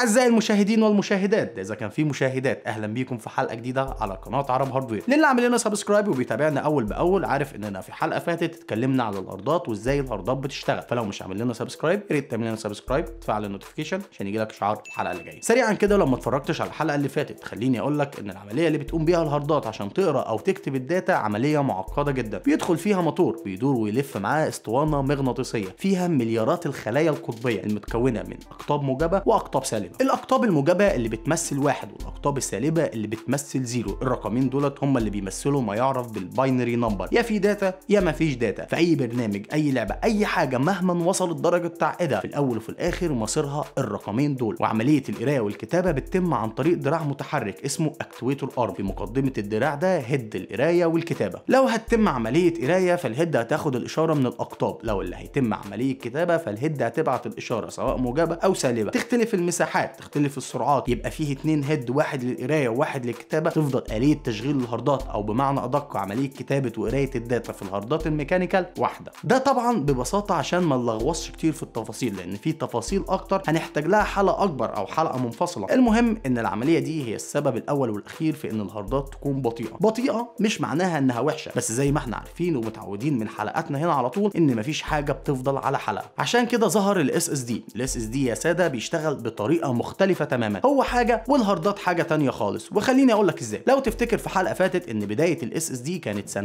اعزائي المشاهدين والمشاهدات اذا كان في مشاهدات اهلا بيكم في حلقه جديده على قناه عرب هاردوير للي عامل لنا سبسكرايب وبيتابعنا اول باول عارف اننا في حلقه فاتت اتكلمنا على الهاردات وازاي الهاردات بتشتغل فلو مش عامل لنا سبسكرايب يا ريت تعمل لنا سبسكرايب تفعل النوتيفيكيشن عشان يجي لك اشعار الحلقه اللي جايه سريعا كده لو ما اتفرجتش على الحلقه اللي فاتت خليني اقول لك ان العمليه اللي بتقوم بيها الهاردات عشان تقرا او تكتب الداتا عمليه معقده جدا بيدخل فيها موتور بيدور ويلف معاه اسطوانه مغناطيسيه فيها مليارات الخلايا القطبيه المتكونه من اقطاب موجبه واقطاب سالبه الاقطاب الموجبه اللي بتمثل واحد والاقطاب السالبه اللي بتمثل زيرو الرقمين دولت هم اللي بيمثلوا ما يعرف بالباينري نمبر يا في داتا يا ما فيش داتا في اي برنامج اي لعبه اي حاجه مهما وصلت درجه تعقيدها في الاول وفي الاخر مصيرها الرقمين دول وعمليه القرايه والكتابه بتتم عن طريق دراع متحرك اسمه اكتويتور ارم في مقدمه الدراع ده هيد القرايه والكتابه لو هتتم عمليه قرايه فالهيد هتاخد الاشاره من الاقطاب لو اللي هيتم عمليه كتابه فالهيد هتبعت الاشاره سواء موجبه او سالبه تختلف المساحات تختلف السرعات يبقى فيه اتنين هيد واحد للقرايه وواحد للكتابه تفضل اليه تشغيل الهاردات او بمعنى ادق عمليه كتابه وقرايه الداتا في الهاردات الميكانيكال واحده ده طبعا ببساطه عشان ما نلغوصش كتير في التفاصيل لان في تفاصيل اكتر هنحتاج لها حلقه اكبر او حلقه منفصله المهم ان العمليه دي هي السبب الاول والاخير في ان الهاردات تكون بطيئه بطيئه مش معناها انها وحشه بس زي ما احنا عارفين ومتعودين من حلقاتنا هنا على طول ان مفيش حاجه بتفضل على حلقه عشان كده ظهر الاس اس دي الاس اس دي يا ساده بيشتغل بطريقه مختلفه تماما هو حاجه والهاردات حاجه تانية خالص وخليني اقول لك ازاي لو تفتكر في حلقه فاتت ان بدايه الاس اس دي كانت سنه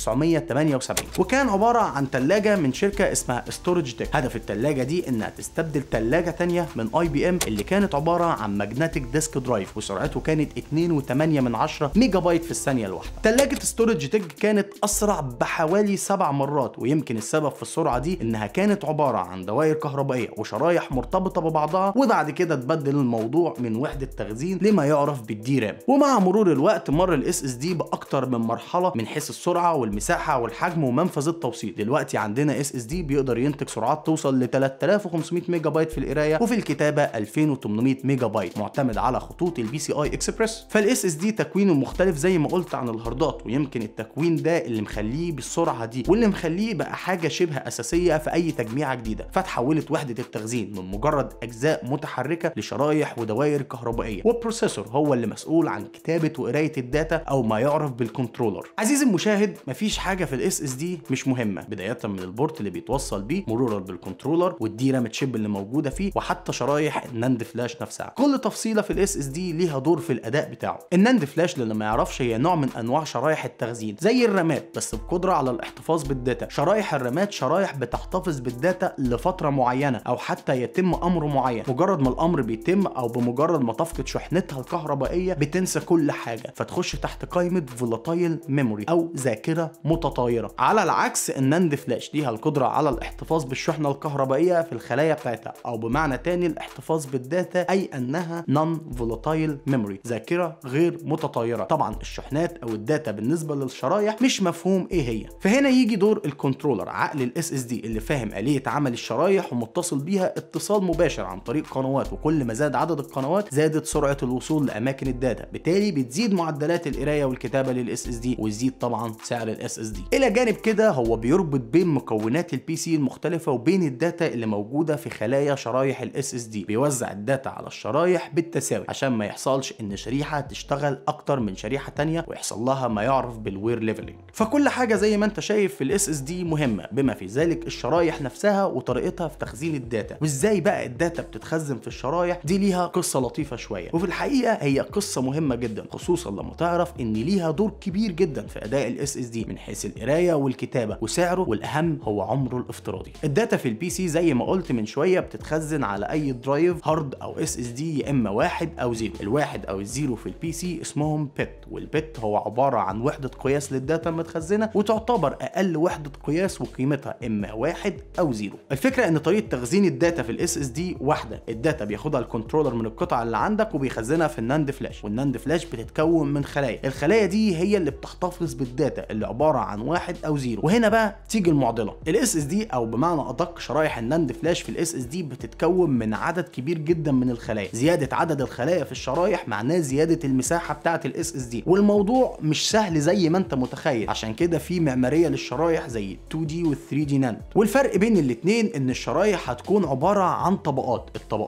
1978 وكان عباره عن ثلاجه من شركه اسمها ستورج تك هدف الثلاجه دي انها تستبدل ثلاجه تانية من اي بي ام اللي كانت عباره عن ماجنتيك ديسك درايف وسرعته كانت 2.8 من 10 ميجا بايت في الثانيه الواحده ثلاجه ستورج تك كانت اسرع بحوالي سبع مرات ويمكن السبب في السرعه دي انها كانت عباره عن دوائر كهربائيه وشرايح مرتبطه ببعضها وبعد كده تبدل الموضوع من وحده تخزين لما يعرف بالدي رام ومع مرور الوقت مر الاس اس دي باكتر من مرحله من حيث السرعه والمساحه والحجم ومنفذ التوصيل دلوقتي عندنا اس اس دي بيقدر ينتج سرعات توصل ل 3500 ميجا بايت في القرايه وفي الكتابه 2800 ميجا بايت معتمد على خطوط البي سي اي اكسبريس فالاس اس دي تكوينه مختلف زي ما قلت عن الهاردات ويمكن التكوين ده اللي مخليه بالسرعه دي واللي مخليه بقى حاجه شبه اساسيه في اي تجميعه جديده فتحولت وحده التخزين من مجرد اجزاء متحركه لشرايح ودوائر كهربائيه والبروسيسور هو اللي مسؤول عن كتابه وقرايه الداتا او ما يعرف بالكنترولر عزيزي المشاهد مفيش حاجه في الاس اس دي مش مهمه بدايه من البورت اللي بيتوصل بيه مرورا بالكنترولر والدي رام تشيب اللي موجوده فيه وحتى شرايح الناند فلاش نفسها كل تفصيله في الاس اس دي ليها دور في الاداء بتاعه الناند فلاش اللي ما يعرفش هي نوع من انواع شرايح التخزين زي الرامات بس بقدره على الاحتفاظ بالداتا شرايح الرامات شرايح بتحتفظ بالداتا لفتره معينه او حتى يتم امر معين مجرد ما الامر بيتم او بمجرد ما تفقد شحنتها الكهربائيه بتنسى كل حاجه فتخش تحت قائمه فولاتايل ميموري او ذاكره متطايره على العكس الناند فلاش ليها القدره على الاحتفاظ بالشحنه الكهربائيه في الخلايا بتاعتها او بمعنى تاني الاحتفاظ بالداتا اي انها نون فولاتايل ميموري ذاكره غير متطايره طبعا الشحنات او الداتا بالنسبه للشرايح مش مفهوم ايه هي فهنا يجي دور الكنترولر عقل الاس اس دي اللي فاهم اليه عمل الشرايح ومتصل بيها اتصال مباشر عن طريق قنوات وكل ما زاد عدد القنوات زادت سرعه الوصول لاماكن الداتا بالتالي بتزيد معدلات القرايه والكتابه للاس اس دي ويزيد طبعا سعر الاس اس دي الى جانب كده هو بيربط بين مكونات البي سي المختلفه وبين الداتا اللي موجوده في خلايا شرايح الاس اس دي بيوزع الداتا على الشرايح بالتساوي عشان ما يحصلش ان شريحه تشتغل اكتر من شريحه تانية ويحصل لها ما يعرف بالوير ليفلنج فكل حاجه زي ما انت شايف في الاس اس دي مهمه بما في ذلك الشرايح نفسها وطريقتها في تخزين الداتا وازاي بقى الداتا بتتخزن في الشرايح دي ليها قصه لطيفه شويه وفي الحقيقه هي قصه مهمه جدا خصوصا لما تعرف ان ليها دور كبير جدا في اداء الاس اس دي من حيث القرايه والكتابه وسعره والاهم هو عمره الافتراضي الداتا في البي سي زي ما قلت من شويه بتتخزن على اي درايف هارد او اس اس دي يا اما واحد او زيرو الواحد او الزيرو في البي سي اسمهم بت والبت هو عباره عن وحده قياس للداتا المتخزنه وتعتبر اقل وحده قياس وقيمتها اما واحد او زيرو الفكره ان طريقه تخزين الداتا في الاس اس دي واحده الداتا بياخدها الكنترولر من القطع اللي عندك وبيخزنها في الناند فلاش والناند فلاش بتتكون من خلايا الخلايا دي هي اللي بتحتفظ بالداتا اللي عباره عن واحد او زيرو وهنا بقى تيجي المعضله الاس اس دي او بمعنى ادق شرايح الناند فلاش في الاس اس دي بتتكون من عدد كبير جدا من الخلايا زياده عدد الخلايا في الشرايح معناه زياده المساحه بتاعه الاس اس دي والموضوع مش سهل زي ما انت متخيل عشان كده في معماريه للشرايح زي 2 دي وال 3 دي ناند والفرق بين الاثنين ان الشرايح هتكون عباره عن طبقات الطبقات في ال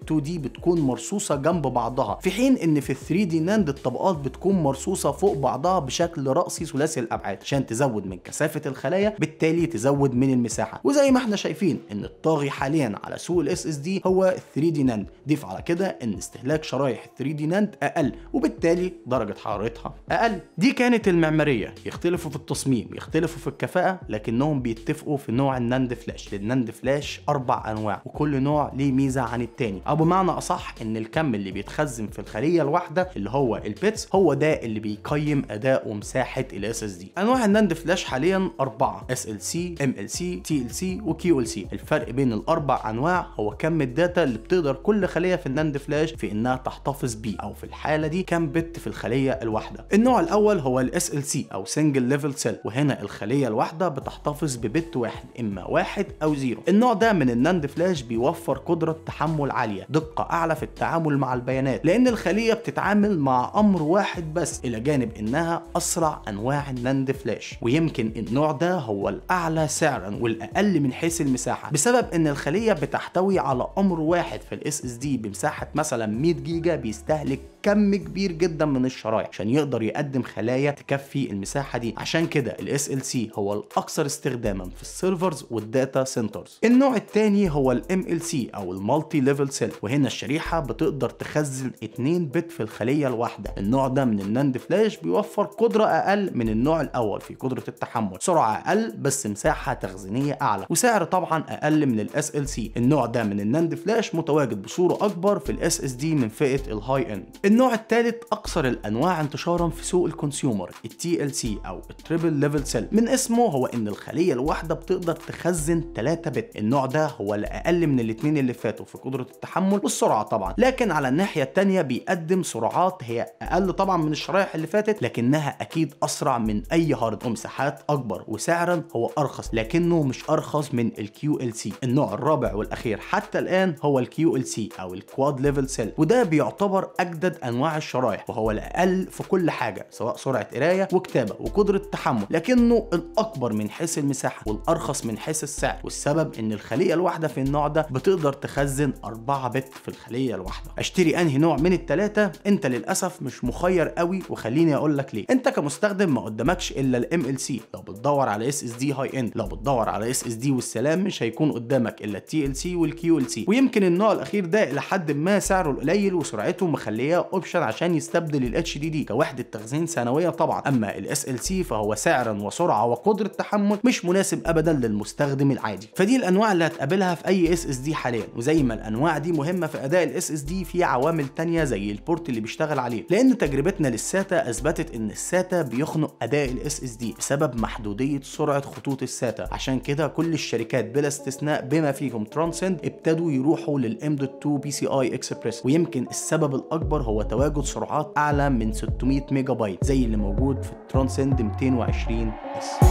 2 دي بتكون مرصوصه جنب بعضها في حين ان في ال 3 دي ناند الطبقات بتكون مرصوصه فوق بعضها بشكل رأسي ثلاثي الابعاد عشان تزود من كثافه الخلايا بالتالي تزود من المساحه وزي ما احنا شايفين ان الطاغي حاليا على سوق الاس اس دي هو ال 3 دي ناند ضيف على كده ان استهلاك شرايح ال 3 دي ناند اقل وبالتالي درجه حرارتها اقل دي كانت المعماريه يختلفوا في التصميم يختلفوا في الكفاءه لكنهم بيتفقوا في نوع الناند فلاش للناند فلاش اربع انواع وكل نوع ليه ميزه عن التاني او بمعنى اصح ان الكم اللي بيتخزن في الخليه الواحده اللي هو البيتس هو ده اللي بيقيم اداء ومساحه الاس اس دي انواع الناند فلاش حاليا اربعه اس ال سي ام ال سي تي ال سي وكيو ال سي الفرق بين الاربع انواع هو كم الداتا اللي بتقدر كل خليه في الناند فلاش في انها تحتفظ بيه او في الحاله دي كم بت في الخليه الواحده النوع الاول هو الاس ال سي او سنجل ليفل سيل وهنا الخليه الواحده بتحتفظ ببت واحد اما واحد او زيرو النوع ده من الناند فلاش بيوفر قدره تحمل عاليه دقه اعلى في التعامل مع البيانات لان الخليه بتتعامل مع امر واحد بس الى جانب انها اسرع انواع الناند فلاش ويمكن النوع ده هو الاعلى سعرا والاقل من حيث المساحه بسبب ان الخليه بتحتوي على امر واحد في الاس اس دي بمساحه مثلا 100 جيجا بيستهلك كم كبير جدا من الشرايح عشان يقدر يقدم خلايا تكفي المساحه دي عشان كده الاس ال سي هو الاكثر استخداما في السيرفرز والداتا سنترز النوع الثاني هو الام ال سي او المالتي ليفل سيل وهنا الشريحه بتقدر تخزن 2 بت في الخليه الواحده النوع ده من الناند فلاش بيوفر قدره اقل من النوع الاول في قدره التحمل سرعه اقل بس مساحه تخزينيه اعلى وسعر طبعا اقل من الاس ال سي النوع ده من الناند فلاش متواجد بصوره اكبر في الاس اس دي من فئه الهاي اند النوع الثالث اكثر الانواع انتشارا في سوق الكونسيومر التي ال سي او التريبل ليفل سيل من اسمه هو ان الخليه الواحده بتقدر تخزن 3 بت النوع ده هو الاقل من الاثنين اللي فاتوا في قدره التحمل والسرعه طبعا لكن على الناحيه الثانيه بيقدم سرعات هي اقل طبعا من الشرايح اللي فاتت لكنها اكيد اسرع من اي هارد ومساحات اكبر وسعرا هو ارخص لكنه مش ارخص من الكيو ال سي النوع الرابع والاخير حتى الان هو الكيو ال سي او الكواد ليفل سيل وده بيعتبر اجدد انواع الشرايح وهو الاقل في كل حاجه سواء سرعه قرايه وكتابه وقدره تحمل لكنه الاكبر من حيث المساحه والارخص من حيث السعر والسبب ان الخليه الواحده في النوع ده بتقدر تخزن 4 بت في الخليه الواحده اشتري انهي نوع من الثلاثه انت للاسف مش مخير قوي وخليني اقول لك ليه انت كمستخدم ما قدامكش الا الام ال سي لو بتدور على اس اس دي هاي اند لو بتدور على اس اس دي والسلام مش هيكون قدامك الا التي ال سي والكيو ال سي ويمكن النوع الاخير ده الى حد ما سعره قليل وسرعته مخليه اوبشن عشان يستبدل الاتش دي دي كوحده تخزين ثانويه طبعا اما الاس ال سي فهو سعرا وسرعه وقدره تحمل مش مناسب ابدا للمستخدم العادي فدي الانواع اللي هتقابلها في اي اس اس دي حاليا وزي ما الانواع دي مهمه في اداء الاس اس دي في عوامل تانية زي البورت اللي بيشتغل عليه لان تجربتنا للساتا اثبتت ان الساتا بيخنق اداء الاس اس دي بسبب محدوديه سرعه خطوط الساتا عشان كده كل الشركات بلا استثناء بما فيهم ترانسند ابتدوا يروحوا للام دوت 2 بي سي اي اكسبريس ويمكن السبب الاكبر هو تواجد سرعات اعلى من 600 ميجا بايت زي اللي موجود في الترانسند 220 اس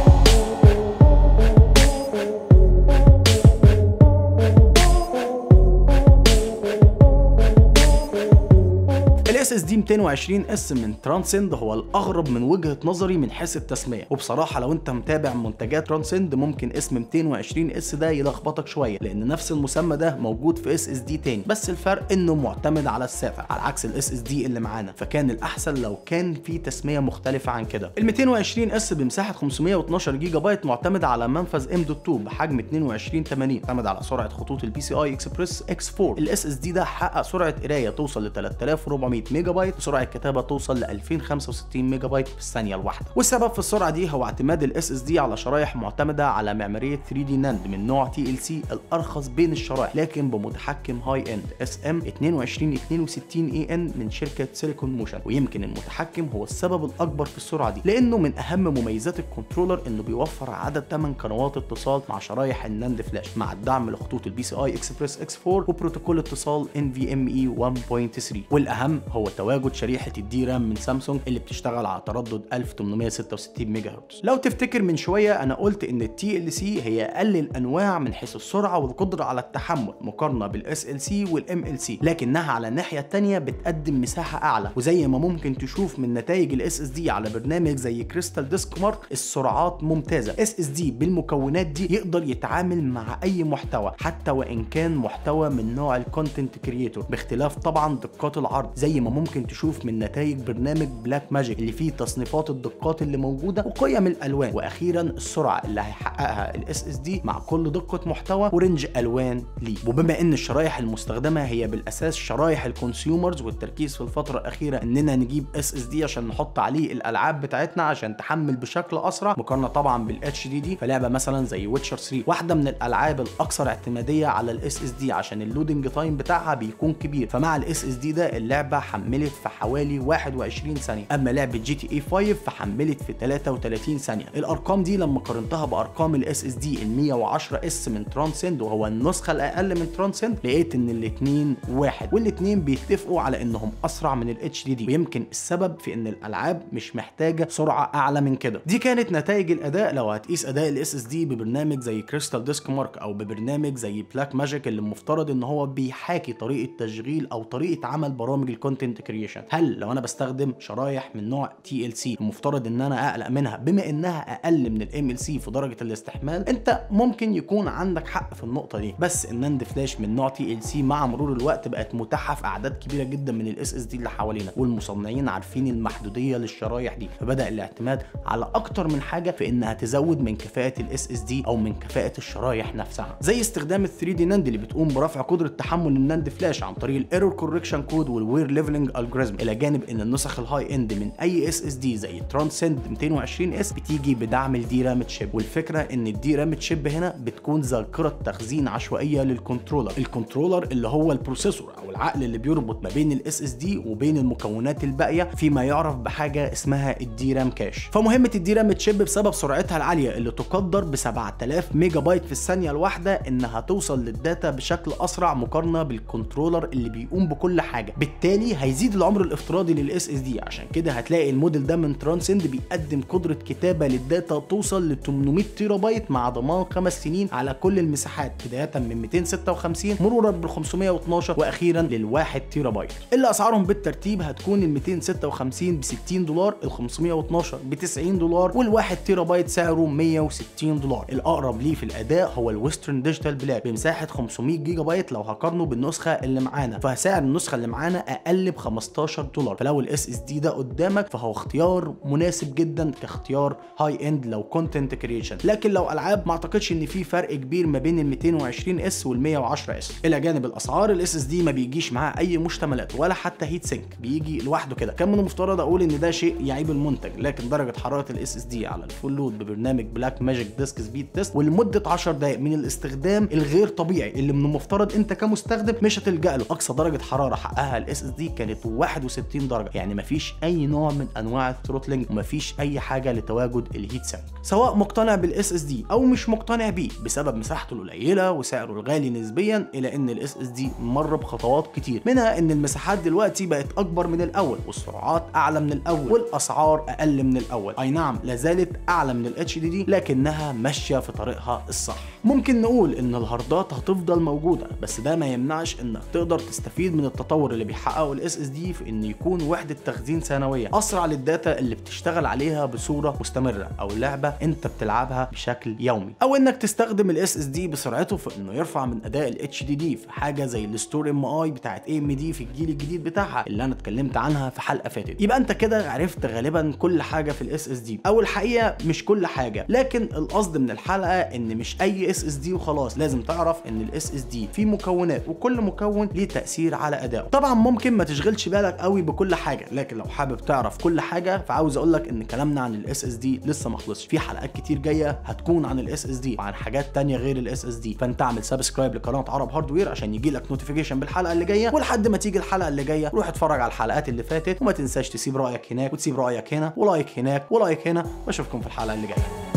الاس اس دي 220 اس من ترانسند هو الاغرب من وجهه نظري من حيث التسميه وبصراحه لو انت متابع منتجات ترانسند ممكن اسم 220 اس ده يلخبطك شويه لان نفس المسمى ده موجود في اس اس دي تاني بس الفرق انه معتمد على الساتا على عكس الاس اس دي اللي معانا فكان الاحسن لو كان في تسميه مختلفه عن كده ال 220 اس بمساحه 512 جيجا بايت معتمد على منفذ ام دوت 2 بحجم 22 80 معتمد على سرعه خطوط البي سي اي اكسبريس اكس 4 الاس اس دي ده حقق سرعه قرايه توصل ل 3400 ميجا بايت وسرعه كتابه توصل ل 2065 ميجا بايت في الثانيه الواحده والسبب في السرعه دي هو اعتماد الاس اس دي على شرايح معتمده على معماريه 3 دي ناند من نوع تي ال سي الارخص بين الشرايح لكن بمتحكم هاي اند اس ام 2262 اي ان من شركه سيليكون موشن ويمكن المتحكم هو السبب الاكبر في السرعه دي لانه من اهم مميزات الكنترولر انه بيوفر عدد 8 قنوات اتصال مع شرايح الناند فلاش مع الدعم لخطوط البي سي اي اكسبريس اكس 4 وبروتوكول اتصال ان في ام اي 1.3 والاهم هو وهو تواجد شريحه الدي رام من سامسونج اللي بتشتغل على تردد 1866 ميجا هرتز لو تفتكر من شويه انا قلت ان التي ال سي هي اقل الانواع من حيث السرعه والقدره على التحمل مقارنه بالاس ال سي والام ال سي لكنها على الناحيه الثانيه بتقدم مساحه اعلى وزي ما ممكن تشوف من نتائج الاس اس دي على برنامج زي كريستال ديسك مارك السرعات ممتازه اس اس دي بالمكونات دي يقدر يتعامل مع اي محتوى حتى وان كان محتوى من نوع الكونتنت كريتور باختلاف طبعا دقات العرض زي ما ممكن تشوف من نتائج برنامج بلاك ماجيك اللي فيه تصنيفات الدقات اللي موجوده وقيم الالوان واخيرا السرعه اللي هيحققها الاس اس دي مع كل دقه محتوى ورينج الوان ليه وبما ان الشرايح المستخدمه هي بالاساس شرايح الكونسيومرز والتركيز في الفتره الاخيره اننا نجيب اس اس دي عشان نحط عليه الالعاب بتاعتنا عشان تحمل بشكل اسرع مقارنه طبعا بالاتش دي دي فلعبه مثلا زي ويتشر 3 واحده من الالعاب الاكثر اعتماديه على الاس اس دي عشان اللودنج تايم بتاعها بيكون كبير فمع الاس اس دي ده اللعبه حملت في حوالي 21 ثانيه اما لعبه جي تي اي 5 فحملت في 33 ثانيه الارقام دي لما قارنتها بارقام الاس اس دي ال 110 اس من ترانسند وهو النسخه الاقل من ترانسند لقيت ان الاثنين واحد والاثنين بيتفقوا على انهم اسرع من الاتش دي دي ويمكن السبب في ان الالعاب مش محتاجه سرعه اعلى من كده دي كانت نتائج الاداء لو هتقيس اداء الاس اس دي ببرنامج زي كريستال ديسك مارك او ببرنامج زي بلاك ماجيك اللي المفترض ان هو بيحاكي طريقه تشغيل او طريقه عمل برامج الكونتنت كريشن هل لو انا بستخدم شرايح من نوع تي ال سي المفترض ان انا اقلق منها بما انها اقل من الام ال سي في درجه الاستحمال انت ممكن يكون عندك حق في النقطه دي بس الناند فلاش من نوع تي ال سي مع مرور الوقت بقت متاحه في اعداد كبيره جدا من الاس اس دي اللي حوالينا والمصنعين عارفين المحدوديه للشرايح دي فبدا الاعتماد على اكتر من حاجه في انها تزود من كفاءه الاس اس دي او من كفاءه الشرايح نفسها زي استخدام ال 3 دي ناند اللي بتقوم برفع قدره تحمل الناند فلاش عن طريق الايرور كوركشن كود والوير ليفلنج الجوريزم الى جانب ان النسخ الهاي اند من اي اس اس دي زي ترانسند 220 اس بتيجي بدعم الدي رام تشيب والفكره ان الدي رام تشيب هنا بتكون ذاكره تخزين عشوائيه للكنترولر الكنترولر اللي هو البروسيسور او العقل اللي بيربط ما بين الاس اس دي وبين المكونات الباقيه فيما يعرف بحاجه اسمها الدي رام كاش فمهمه الدي رام تشيب بسبب سرعتها العاليه اللي تقدر ب 7000 ميجا بايت في الثانيه الواحده انها توصل للداتا بشكل اسرع مقارنه بالكنترولر اللي بيقوم بكل حاجه بالتالي هيزيد العمر الافتراضي للاس اس دي عشان كده هتلاقي الموديل ده من ترانسند بيقدم قدره كتابه للداتا توصل ل 800 تيرا بايت مع ضمان خمس سنين على كل المساحات بدايه من 256 مرورا بال 512 واخيرا لل 1 تيرا بايت اللي اسعارهم بالترتيب هتكون ال 256 ب 60 دولار ال 512 ب 90 دولار وال 1 تيرا بايت سعره 160 دولار الاقرب ليه في الاداء هو الويسترن ديجيتال بلاك بمساحه 500 جيجا بايت لو هقارنه بالنسخه اللي معانا فسعر النسخه اللي معانا اقل ب 15 دولار فلو الاس اس دي ده قدامك فهو اختيار مناسب جدا كاختيار هاي اند لو كونتنت كريشن لكن لو العاب ما اعتقدش ان في فرق كبير ما بين ال 220 اس وال 110 اس الى جانب الاسعار الاس اس دي ما بيجيش معاه اي مشتملات ولا حتى هيت سينك بيجي لوحده كده كان من المفترض اقول ان ده شيء يعيب المنتج لكن درجه حراره الاس اس دي على الفول لود ببرنامج بلاك ماجيك ديسك سبيد تيست ولمده 10 دقائق من الاستخدام الغير طبيعي اللي من المفترض انت كمستخدم مش هتلجا له اقصى درجه حراره حققها الاس اس دي كانت 61 درجه يعني مفيش اي نوع من انواع الثروتلينج ومفيش اي حاجه لتواجد الهيت سينك سواء مقتنع بالاس اس دي او مش مقتنع بيه بسبب مساحته القليله وسعره الغالي نسبيا الى ان الاس اس دي مر بخطوات كتير منها ان المساحات دلوقتي بقت اكبر من الاول والسرعات اعلى من الاول والاسعار اقل من الاول اي نعم لا زالت اعلى من الاتش دي دي لكنها ماشيه في طريقها الصح ممكن نقول ان الهاردات هتفضل موجوده بس ده ما يمنعش انك تقدر تستفيد من التطور اللي بيحققه الاس اس دي في ان يكون وحده تخزين ثانويه اسرع للداتا اللي بتشتغل عليها بصوره مستمره او لعبه انت بتلعبها بشكل يومي او انك تستخدم الاس اس دي بسرعته في انه يرفع من اداء الاتش دي دي في حاجه زي الستور ام اي بتاعت اي ام دي في الجيل الجديد بتاعها اللي انا اتكلمت عنها في حلقه فاتت يبقى انت كده عرفت غالبا كل حاجه في الاس اس دي او الحقيقه مش كل حاجه لكن القصد من الحلقه ان مش اي اس اس دي وخلاص لازم تعرف ان الاس اس دي فيه مكونات وكل مكون ليه تاثير على ادائه طبعا ممكن ما تشغلش بالك قوي بكل حاجه لكن لو حابب تعرف كل حاجه فعاوز اقول لك ان كلامنا عن الاس اس دي لسه ما خلصش في حلقات كتير جايه هتكون عن الاس اس دي وعن حاجات تانية غير الاس اس دي فانت اعمل سبسكرايب لقناه عرب هاردوير عشان يجي لك نوتيفيكيشن بالحلقه اللي جايه ولحد ما تيجي الحلقه اللي جايه روح اتفرج على الحلقات اللي فاتت وما تنساش تسيب رايك هناك وتسيب رايك هنا ولايك هناك ولايك هنا واشوفكم في الحلقه اللي جايه